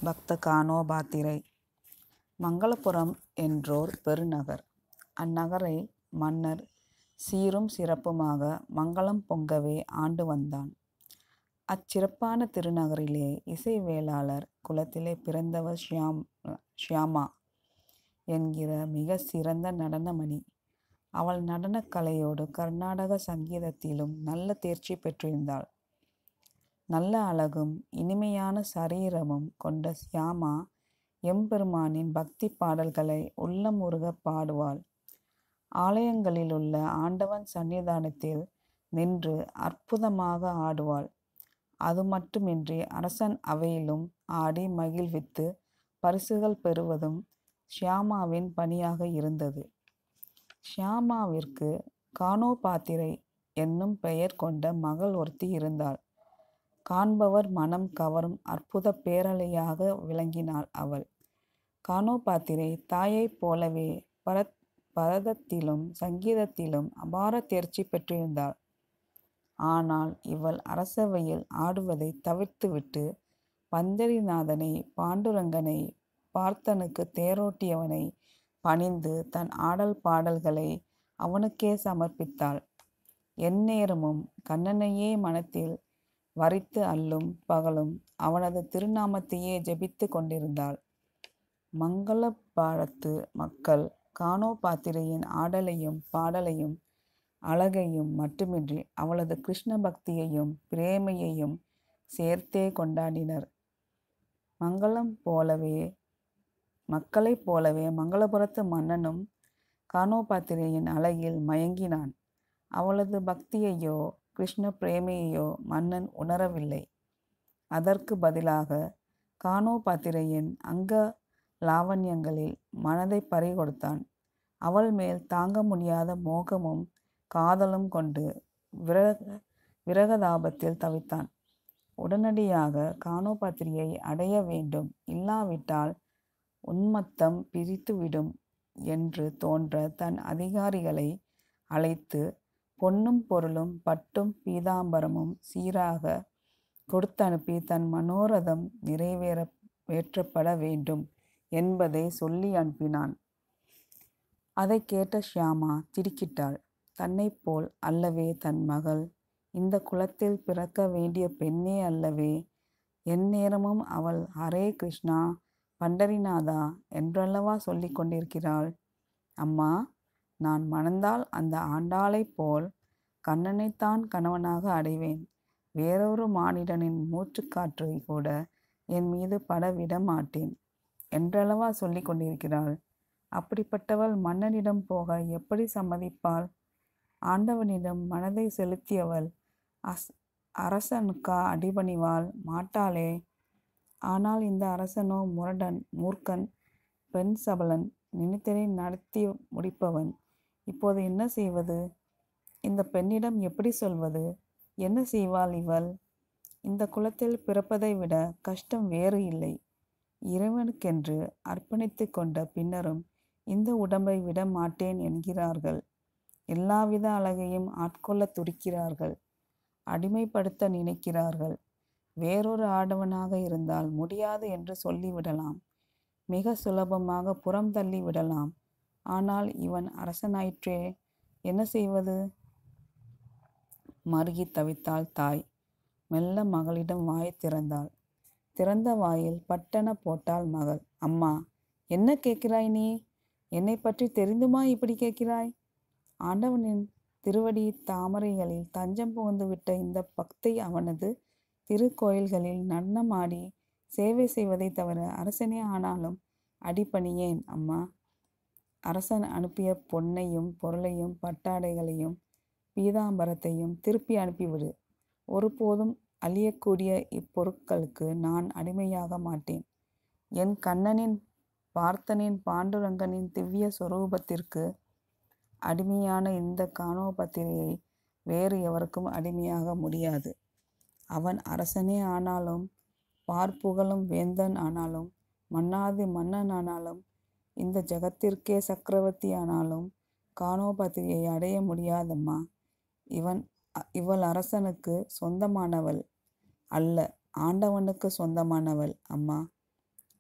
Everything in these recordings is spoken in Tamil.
பக்த கானோபாத்திரை மங்களபுரம் என்றோர் பெருநகர். அந்நகரை மன்னர் சீரும் சிறப்புமாக மங்களம் பொங்கவே ஆண்டு வந்தான். அச்சிறப்பான திருநகரிலே இசை வேளாளர் குலத்திலே பிறந்தவள் ஷியாமா என்கிற மிகச் சிறந்த நடனமணி. அவள் நடனக் கலையோடு கர்நாடக சங்கீதத்திலும் நல்ல தேர்ச்சி பெற்றிருந்தாள். நல்ல அழகும் இனிமையான சரீரமும் கொண்ட ஷியாமா எம்பெருமானின் பக்திப் பாடல்களை உள்ளம் உருகப் பாடுவாள். ஆலயங்களிலுள்ள ஆண்டவன் சந்நிதானத்தில் நின்று அற்புதமாக ஆடுவாள். அதுமட்டுமின்றி அரசன் அவையிலும் ஆடி மகிழ்வித்துப் பரிசுகள் பெறுவதும் ஷியாமாவின் பணியாக இருந்தது. ஷியாமாவிற்கு கானோபாத்திரை என்னும் பெயர் கொண்ட மகள் ஒருத்தி இருந்தாள். காண்பவர் மனம் கவரும் அற்புதப் பேரழகியாக விளங்கினாள் அவள். கானோபாத்திரை தாயைப் போலவே பரதத்திலும் சங்கீதத்திலும் அபார தேர்ச்சி பெற்றிருந்தாள். ஆனால் இவள் அரசவையில் ஆடுவதைத் தவிர்த்துவிட்டு பண்டரிநாதனை பாண்டுரங்கனை பார்த்தனுக்குத் தேரோட்டியவனைப் பணிந்து தன் ஆடல் பாடல்களை அவனுக்கே சமர்ப்பித்தாள். எந்நேரமும் கண்ணனையே மனத்தில் வரித்து அல்லும் பகலும் அவனது திருநாமத்தையே ஜெபித்துக் கொண்டிருந்தாள். மங்களபுரத்து மக்கள் கானோபாத்திரையின் ஆடலையும் பாடலையும் அழகையும் மட்டுமின்றி அவளது கிருஷ்ண பக்தியையும் பிரேமையையும் சேர்த்தே கொண்டாடினர். மக்களைப் போலவே மங்களபுரத்து மன்னனும் கானோபாத்திரையின் அழகில் மயங்கினான். அவளது பக்தியையோ கிருஷ்ண பிரேமையையோ மன்னன் உணரவில்லை. அதற்குப் பதிலாகக் கானோபாத்திரையின் அங்க லாவண்யங்களில் மனதைப் பறிகொடுத்தான். அவள்மேல் தாங்க முடியாத மோகமும் காதலும் கொண்டு விரகதாபத்தில் தவித்தான். உடனடியாகக் கானோபாத்திரையை அடைய வேண்டும் இல்லாவிட்டால் உன்மத்தம் பிடித்துவிடும் என்று தோன்றத் தன் அதிகாரிகளை அழைத்துப் பொன்னும் பொருளும் பட்டும் பீதாம்பரமும் சீராகக் கொடுத்தனுப்பி தன் மனோரதம் நிறைவேற்றப்பட வேண்டும் என்பதைச் சொல்லி அனுப்பினான். அதைக் கேட்ட ஷியாமா திடுக்கிட்டாள். தன்னைப்போல் அல்லவே தன் மகள். இந்தக் குலத்தில் பிறக்க வேண்டிய பெண்ணே அல்லவே. எந்நேரமும் அவள் ஹரே கிருஷ்ணா பண்டரிநாதா என்றல்லவா சொல்லிக் கொண்டிருக்கிறாள். அம்மா நான் மணந்தால் அந்த ஆண்டாளைப் போல் கண்ணனைத்தான் கணவனாக அடைவேன். வேறொரு மானிடனின் மூச்சுக்காற்றைக் கூட என் மீது பட விடமாட்டேன் என்றல்லவா சொல்லிக் கொண்டிருக்கிறாள். அப்படிப்பட்டவள் மன்னனிடம் போக எப்படிச் சம்மதிப்பாள்? ஆண்டவனிடம் மனதைச் செலுத்தியவள் அரசனுக்கா அடிபணிவாள்? மாட்டாளே. ஆனால் இந்த அரசனோ முரடன் மூர்க்கன் பெண் சபலன் நினைத்ததை நடத்தி முடிப்பவன். இப்போது என்ன செய்வது? இந்தப் பெண்ணிடம் எப்படிச் சொல்வது? என்ன செய்வாள் இவள்? இந்தக் குலத்தில் பிறப்பதைவிடக் கஷ்டம் வேறு இல்லை. இறைவனுக்கென்று அர்ப்பணித்துக் கொண்ட பின்னரும் இந்த உடம்பை விட மாட்டேன் என்கிறார்கள். எல்லாவித அழகையும் ஆட்கொள்ளத் துடிக்கிறார்கள். அடிமைப்படுத்த நினைக்கிறார்கள். வேறொரு ஆடவனாக இருந்தால் முடியாது என்று சொல்லிவிடலாம். மிகச் சுலபமாகப் புறம் தள்ளி விடலாம். ஆனால் இவன் அரசனாயிற்றே என்ன செய்வது? மருகித் தவித்தாள் தாய். மெல்ல மகளிடம் வாயைத் திறந்தாள். திறந்த வாயில் பட்டெனப் போட்டாள் மகள். அம்மா. என்ன கேட்கிறாய் நீ? என்னைப்பற்றித் தெரிந்துமா இப்படிக் கேட்கிறாய்? ஆண்டவனின் திருவடித் தாமரைகளில் தஞ்சம் புகுந்துவிட்ட இந்தப் பக்தை அவனது திருக்கோயில்களில் நடனம் ஆடிச் சேவை செய்வதைத் தவிர அரசனே ஆனாலும் அடிபணியேன் அம்மா. அரசன் அனுப்பிய பொன்னையும் பொருளையும் பட்டாடைகளையும் பீதாம்பரத்தையும் திருப்பி அனுப்பிவிடு. ஒருபோதும் அழியக்கூடிய இப்பொருட்களுக்கு நான் அடிமையாக மாட்டேன். என் கண்ணனின் பார்த்தனின் பாண்டுரங்கனின் திவ்ய சொரூபத்திற்கு அடிமையான இந்தக் கானோபாத்திரை வேறு எவருக்கும் அடிமையாக முடியாது. அவன் அரசனே ஆனாலும் பார்புகழும் வேந்தன் ஆனாலும் மன்னாதி மன்னனானாலும் இந்த ஜகத்திற்கே சக்கரவர்த்தி ஆனாலும் கானோபாத்திரையை அடைய முடியாதம்மா. இவள் அரசனுக்குச் சொந்தமானவள் அல்ல ஆண்டவனுக்குச் சொந்தமானவள் அம்மா.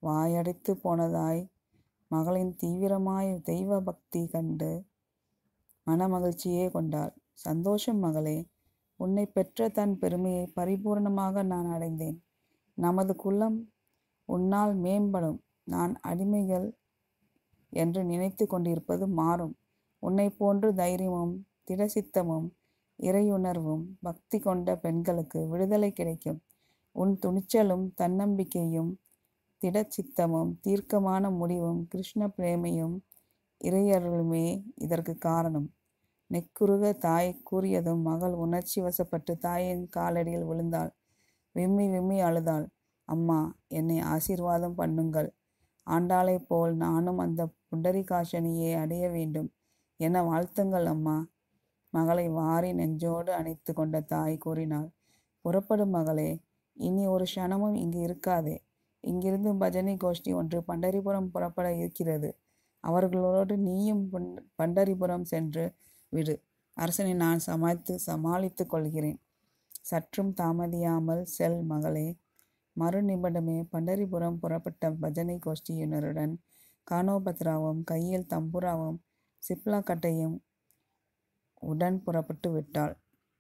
வாயடைத்து போனதாய் மகளின் தீவிரமாய் தெய்வ பக்தி கண்டு மனமகிழ்ச்சியே கொண்டாள் சந்தோஷம் மகளே உன்னை பெற்ற தன் பெருமையை பரிபூர்ணமாக நான் அடைந்தேன் நமது குலம் உன்னால் மேம்படும் நான் அடிமைகள் என்று நினைத்து கொண்டிருப்பது மாறும் உன்னை போன்று தைரியமும் திடசித்தமும் இறையுணர்வும் பக்தி கொண்ட பெண்களுக்கு விடுதலை கிடைக்கும் உன் துணிச்சலும் தன்னம்பிக்கையும் திடச்சித்தமும் தீர்க்கமான முடிவும் கிருஷ்ண பிரேமையும் இறையருளுமே இதற்கு காரணம் நெக்குருக தாய் கூறியதும் மகள் உணர்ச்சி வசப்பட்டு தாயின் காலடியில் விழுந்தாள் விம்மி விம்மி அழுதாள் அம்மா என்னை ஆசீர்வாதம் பண்ணுங்கள் ஆண்டாளை போல் நானும் அந்த புண்டரிகாசனியை அடைய வேண்டும் என வாழ்த்துங்கள் அம்மா மகளை வாரி நெஞ்சோடு அணைத்து கொண்ட தாய் கூறினாள் புறப்படும் மகளே இனி ஒரு க்ஷணமும் இங்கு இருக்காதே இங்கிருந்து பஜனை கோஷ்டி ஒன்று பண்டரிபுரம் புறப்பட இருக்கிறது அவர்களோடு நீயும் பண்டரிபுரம் சென்று விடு அரசனை நான் சமாளித்து சமாளித்து கொள்கிறேன் சற்றும் தாமதியாமல் செல் மகளே மறு நிமிடமே பண்டரிபுரம் புறப்பட்ட பஜனை கோஷ்டியினருடன் கானோபத்ராவும் கையில் தம்புராவும் சிப்லா கட்டையும் உடன் புறப்பட்டு விட்டாள்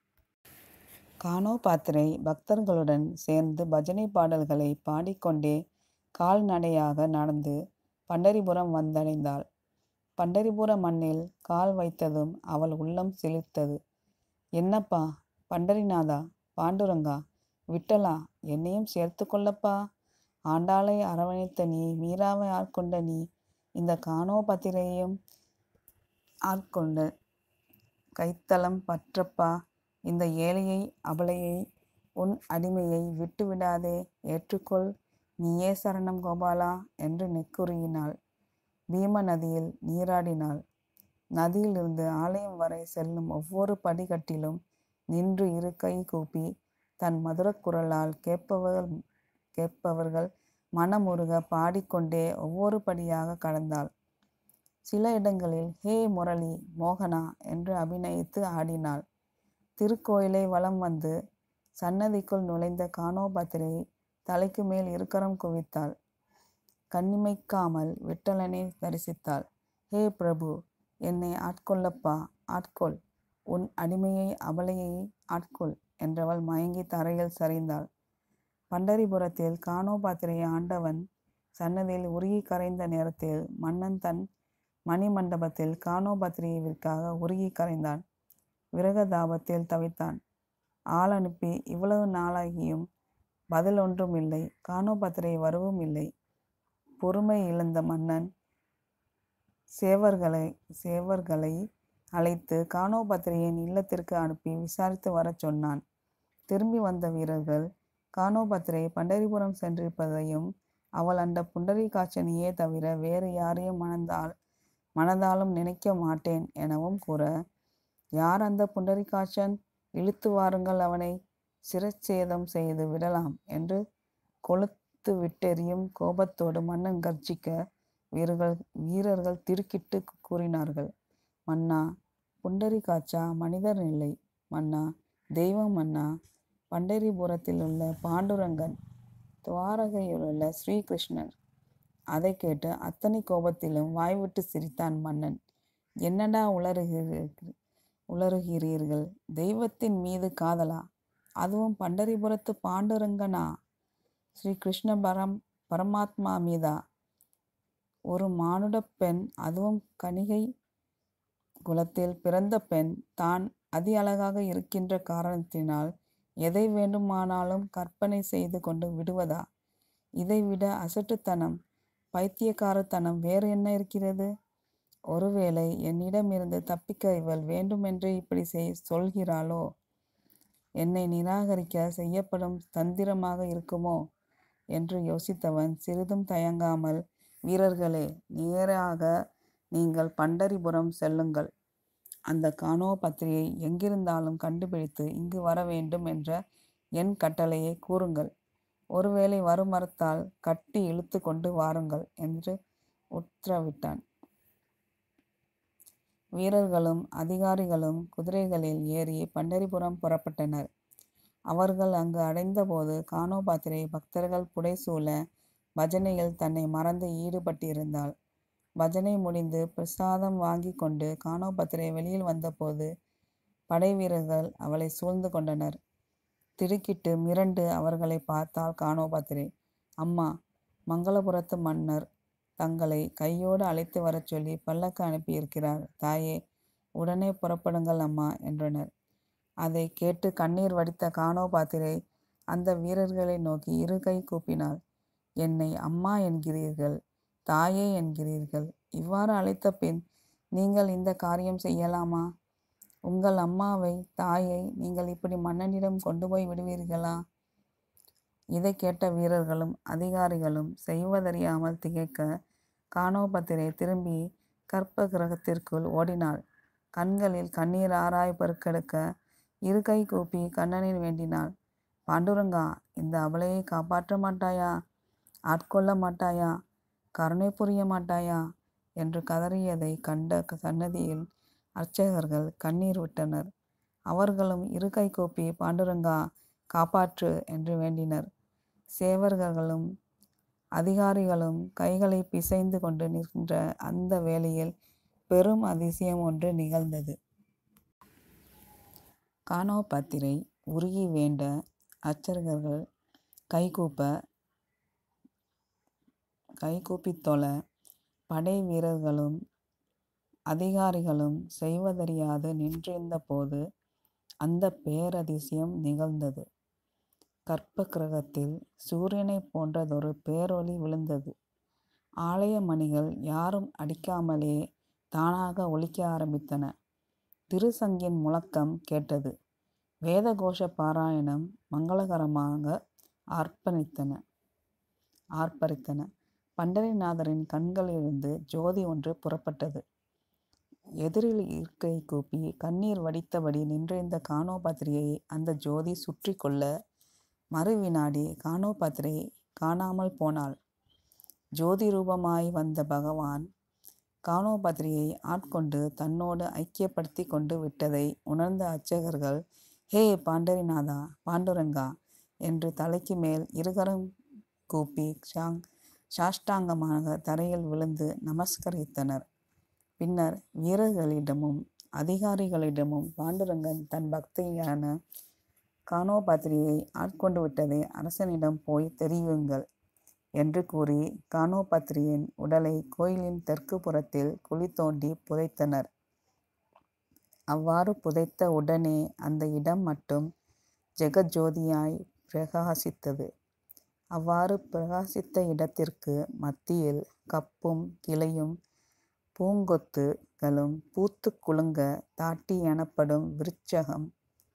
கானோபாத்திரை பக்தர்களுடன் சேர்ந்து பஜனை பாடல்களை பாடிக்கொண்டே கால்நடையாக நடந்து பண்டரிபுரம் வந்தடைந்தாள் பண்டரிபுர மண்ணில் கால் வைத்ததும் அவள் உள்ளம் சிலிர்த்தது என்னப்பா பண்டரிநாதா பாண்டுரங்கா விட்டலா என்னையும் சேர்த்து கொள்ளப்பா ஆண்டாளை அரவணைத்த நீ மீராவை ஆட்கொண்ட நீ இந்த கானோபத்திரையும் ஆட்கொண்ட கைத்தளம் பற்றப்பா இந்த ஏழையை அபலையை உன் அடிமையை விட்டு விடாதே ஏற்றுக்கொள் நீயே சரணம் கோபாலா என்று நெக்குறியினாள் பீம நதியில் நீராடினாள் நதியிலிருந்து ஆலயம் வரை செல்லும் ஒவ்வொரு படிக்கட்டிலும் நின்று இரு கை கூப்பி தன் மதுரக் குரலால் கேட்பவர்கள் கேட்பவர்கள் மனமுருக பாடிக்கொண்டே ஒவ்வொரு படியாக கடந்தாள் சில இடங்களில் ஹே முரளி மோகனா என்று அபிநயித்து ஆடினாள் திருக்கோயிலை வலம் வந்து சன்னதிக்குள் நுழைந்த கானோபத்திரை தலைக்கு மேல் இருக்கரம் குவித்தாள் கண்ணிமைக்காமல் விட்டலனை தரிசித்தாள் ஹே பிரபு என்னை ஆட்கொள்ளப்பா ஆட்கொள் உன் அடிமையை அபலையை ஆட்கொள் என்றவள் மயங்கி தரையில் சரிந்தாள் பண்டரிபுரத்தில் கானோபாத்திரை ஆண்டவன் சன்னதியில் உருகி கரைந்த நேரத்தில் மன்னன் தன் மணி மண்டபத்தில் கானோபாத்திரையிற்காக உருகி கரைந்தான் விரகதாபத்தில் தவித்தான் ஆள் அனுப்பி இவ்வளவு நாளாகியும் பதில் ஒன்றும் இல்லை கானோபத்திரை வரவும் இல்லை பொறுமை இழந்த மன்னன் சேவர்களை சேவர்களை அழைத்து கானோபத்திரையின் இல்லத்திற்கு அனுப்பி விசாரித்து வரச் சொன்னான் திரும்பி வந்த வீரர்கள் கானோபத்திரை பண்டரிபுரம் சென்றிருப்பதையும் அவள் அந்த புண்டரி காட்சனியே தவிர வேறு யாரையும் மணந்தால் மனதாலும் நினைக்க மாட்டேன் எனவும் கூற யார் அந்த புண்டரிகாட்சன் இழுத்து வாருங்கள் அவனை சிரச்சேதம் செய்து விடலாம் என்று கொளுத்து விட்டெறியும் கோபத்தோடு மன்னன் கர்ஜிக்க வீரர்கள் வீரர்கள் திடுக்கிட்டு கூறினார்கள் மன்னா புண்டரிகாட்சா மனிதர் இல்லை மன்னா தெய்வம் மன்னா பண்டரிபுரத்தில் உள்ள பாண்டுரங்கன் துவாரகையில் உள்ள ஸ்ரீகிருஷ்ணர் அதை கேட்டு அத்தனை கோபத்திலும் வாய்விட்டு சிரித்தான் மன்னன் என்னடா உளறுகிறீர்கள் உளறுகிறீர்கள் தெய்வத்தின் மீது காதலா அதுவும் பண்டரிபுரத்து பாண்டுரங்கனா ஸ்ரீ கிருஷ்ண பரம் பரமாத்மா மீதா ஒரு மானுட பெண் அதுவும் கணிகை குலத்தில் பிறந்த பெண் தான் அதி அழகாக இருக்கின்ற காரணத்தினால் எதை வேண்டுமானாலும் கற்பனை செய்து கொண்டு விடுவதா இதைவிட அசட்டுத்தனம் பைத்தியக்காரத்தனம் வேறு என்ன இருக்கிறது ஒருவேளை என்னிடமிருந்து தப்பிக்க இவள் வேண்டுமென்று இப்படி செய் சொல்கிறாளோ என்னை நிராகரிக்க செய்யப்படும் தந்திரமாக இருக்குமோ என்று யோசித்தவன் சிறிதும் தயங்காமல் வீரர்களே நேராக நீங்கள் பண்டரிபுரம் செல்லுங்கள் அந்த கானோ பத்திரியை எங்கிருந்தாலும் கண்டுபிடித்து இங்கு வர வேண்டும் என்ற என் கட்டளையை கூறுங்கள் ஒருவேளை வருமரத்தால் கட்டி இழுத்து கொண்டு வாருங்கள் என்று உத்தரவிட்டான் வீரர்களும் அதிகாரிகளும் குதிரைகளில் ஏறி பண்டரிபுரம் புறப்பட்டனர் அவர்கள் அங்கு அடைந்தபோது கானோபாத்திரை பக்தர்கள் புடைசூழ பஜனையில் தன்னை மறந்து ஈடுபட்டிருந்தாள் பஜனை முடிந்து பிரசாதம் வாங்கி கொண்டு கானோபத்திரை வெளியில் வந்தபோது படை வீரர்கள் அவளை சூழ்ந்து கொண்டனர் திடுக்கிட்டு மிரண்டு அவர்களை பார்த்தால் கானோபத்திரை அம்மா மங்களபுரத்து மன்னர் தங்களை கையோடு அழைத்து வரச் சொல்லி பல்லக்கு அனுப்பியிருக்கிறார் தாயே உடனே புறப்படுங்கள் அம்மா என்றனர் அதை கேட்டு கண்ணீர் வடித்த கானோபாத்திரை அந்த வீரர்களை நோக்கி இரு கை கூப்பினாள் என்னை அம்மா என்கிறீர்கள் தாயே என்கிறீர்கள் இவ்வாறு அழைத்த பின் நீங்கள் இந்த காரியம் செய்யலாமா உங்கள் அம்மாவை தாயை நீங்கள் இப்படி மன்னனிடம் கொண்டு போய் விடுவீர்களா இதை கேட்ட வீரர்களும் அதிகாரிகளும் செய்வதறியாமல் திகைக்க கானோபத்திரை திரும்பி கற்ப கிரகத்திற்குள் ஓடினாள் கண்களில் கண்ணீர் ஆராய் பெருக்கெடுக்க இரு கை கூப்பி கண்ணனில் வேண்டினாள் பாண்டுரங்கா இந்த அவளையை காப்பாற்ற மாட்டாயா ஆட்கொள்ள மாட்டாயா கருணை புரிய மாட்டாயா என்று கதறியதை கண்ட சன்னதியில் அர்ச்சகர்கள் கண்ணீர் விட்டனர் அவர்களும் இரு கை கூப்பி பாண்டுரங்கா காப்பாற்று என்று வேண்டினர் சேவர்களும் அதிகாரிகளும் கைகளை பிசைந்து கொண்டு நின்ற அந்த வேளையில் பெரும் அதிசயம் ஒன்று நிகழ்ந்தது கானோபத்திரை உருகி வேண்ட அர்ச்சகர்கள் கைகூப்ப கைகூப்பித் தொழ படை வீரர்களும் அதிகாரிகளும் செய்வதறியாது நின்றிருந்த போது அந்த பேரதிசயம் நிகழ்ந்தது கற்ப கிரகத்தில் சூரியனைப் போன்றதொரு பேரொளி விழுந்தது ஆலய மணிகள் யாரும் அடிக்காமலே தானாக ஒலிக்க ஆரம்பித்தன திருசங்கின் முழக்கம் கேட்டது வேதகோஷ பாராயணம் மங்களகரமாக ஆர்ப்பணித்தன ஆர்ப்பரித்தன பண்டரிநாதரின் கண்களிலிருந்து ஜோதி ஒன்று புறப்பட்டது எதிரில் இருக்கை கூப்பி கண்ணீர் வடித்தபடி நின்றிருந்த கானோபாத்திரியை அந்த ஜோதி சுற்றி கொள்ள மறு வினாடி கானோபாத்திரை காணாமல் போனாள் ஜோதி ரூபமாய் வந்த பகவான் கானோபத்திரியை ஆட்கொண்டு தன்னோடு ஐக்கியப்படுத்தி கொண்டு விட்டதை உணர்ந்த அர்ச்சகர்கள் ஹே பாண்டரிநாதா பாண்டுரங்கா என்று தலைக்கு மேல் இருகரம் கூப்பி சாங் சாஷ்டாங்கமாக தரையில் விழுந்து நமஸ்கரித்தனர் பின்னர் வீரர்களிடமும் அதிகாரிகளிடமும் பாண்டுரங்கன் தன் பக்தியான கானோபாத்திரியை ஆட்கொண்டு விட்டதை அரசனிடம் போய் தெரிவியுங்கள் என்று கூறி கானோபத்திரியின் உடலை கோயிலின் தெற்கு புறத்தில் குழி தோண்டி புதைத்தனர் அவ்வாறு புதைத்த உடனே அந்த இடம் மட்டும் ஜெகஜோதியாய் பிரகாசித்தது அவ்வாறு பிரகாசித்த இடத்திற்கு மத்தியில் கப்பும் கிளையும் பூங்கொத்துகளும் பூத்து குலுங்க தாட்டி எனப்படும் விருட்சகம்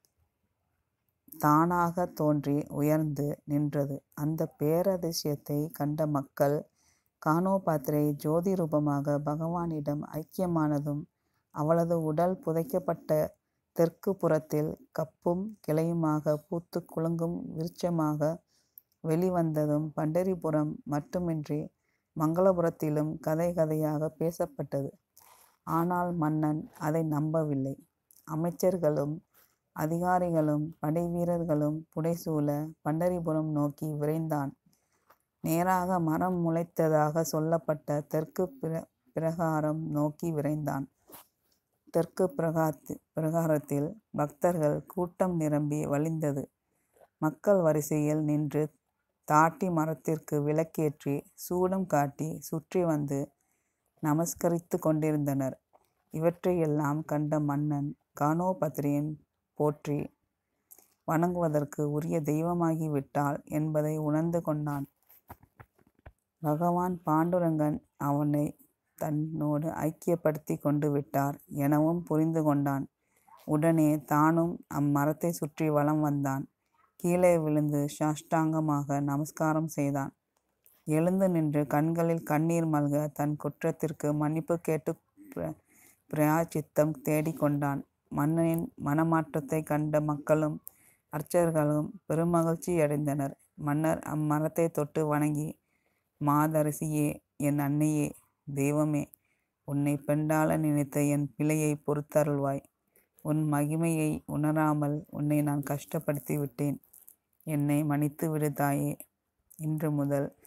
தானாக தோன்றி உயர்ந்து நின்றது அந்த பேரதிசயத்தை கண்ட மக்கள் கானோபாத்திரை ஜோதி ரூபமாக பகவானிடம் ஐக்கியமானதும் அவளது உடல் புதைக்கப்பட்ட தெற்கு புறத்தில் கப்பும் கிளையுமாக பூத்து குலுங்கும் விருட்சமாக வெளிவந்ததும் பண்டரிபுரம் மட்டுமின்றி மங்களபுரத்திலும் கதை கதையாக பேசப்பட்டது ஆனால் மன்னன் அதை நம்பவில்லை அமைச்சர்களும் அதிகாரிகளும் படை வீரர்களும் புடைசூழ பண்டரிபுரம் நோக்கி விரைந்தான் நேராக மரம் முளைத்ததாக சொல்லப்பட்ட தெற்கு பிர பிரகாரம் நோக்கி விரைந்தான் தெற்கு பிரகாத்து பிரகாரத்தில் பக்தர்கள் கூட்டம் நிரம்பி வழிந்தது மக்கள் வரிசையில் நின்று தாட்டி மரத்திற்கு விளக்கேற்றி சூடம் காட்டி சுற்றி வந்து நமஸ்கரித்து கொண்டிருந்தனர் இவற்றையெல்லாம் கண்ட மன்னன் கானோபத்ரியின் போற்றி வணங்குவதற்கு உரிய தெய்வமாகி விட்டாள் என்பதை உணர்ந்து கொண்டான் பகவான் பாண்டுரங்கன் அவனை தன்னோடு ஐக்கியப்படுத்தி கொண்டு விட்டார் எனவும் புரிந்து கொண்டான் உடனே தானும் அம்மரத்தை சுற்றி வலம் வந்தான் கீழே விழுந்து சாஷ்டாங்கமாக நமஸ்காரம் செய்தான் எழுந்து நின்று கண்களில் கண்ணீர் மல்க தன் குற்றத்திற்கு மன்னிப்பு கேட்டு பிர- பிராயச்சித்தம் தேடிக்கொண்டான் மன்னனின் மனமாற்றத்தை கண்ட மக்களும் அர்ச்சகர்களும் பெருமகிழ்ச்சி அடைந்தனர் மன்னர் அம்மரத்தை தொட்டு வணங்கி மாதரசியே என் அன்னையே தெய்வமே உன்னை பெண்டாள நினைத்த என் பிழையை பொறுத்தருள்வாய் உன் மகிமையை உணராமல் உன்னை நான் கஷ்டப்படுத்தி விட்டேன் என்னை மன்னித்து விடு தாயே இன்று முதல்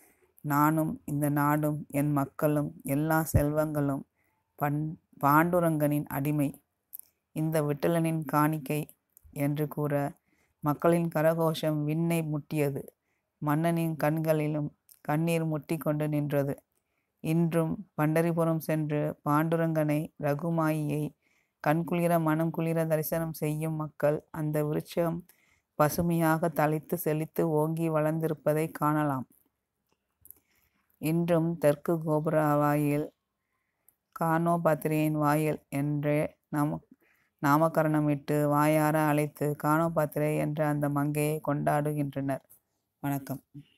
நானும் இந்த நாடும் என் மக்களும் எல்லா செல்வங்களும் பண் பாண்டுரங்கனின் அடிமை இந்த விட்டலனின் காணிக்கை என்று கூற மக்களின் கரகோஷம் விண்ணை முட்டியது மன்னனின் கண்களிலும் கண்ணீர் முட்டி கொண்டு நின்றது இன்றும் பண்டரிபுரம் சென்று பாண்டுரங்கனை ரகுமாயியை கண்குளிர மனம் குளிர தரிசனம் செய்யும் மக்கள் அந்த விருட்சம் பசுமையாக தழைத்து செழித்து ஓங்கி வளர்ந்திருப்பதை காணலாம் இன்றும் தெற்கு கோபுர வாயில் கானோபாத்திரையின் வாயில் என்றே நாம நாமகரணமிட்டு வாயார அழைத்து கானோபாத்திரை என்ற அந்த மங்கையை கொண்டாடுகின்றனர் வணக்கம்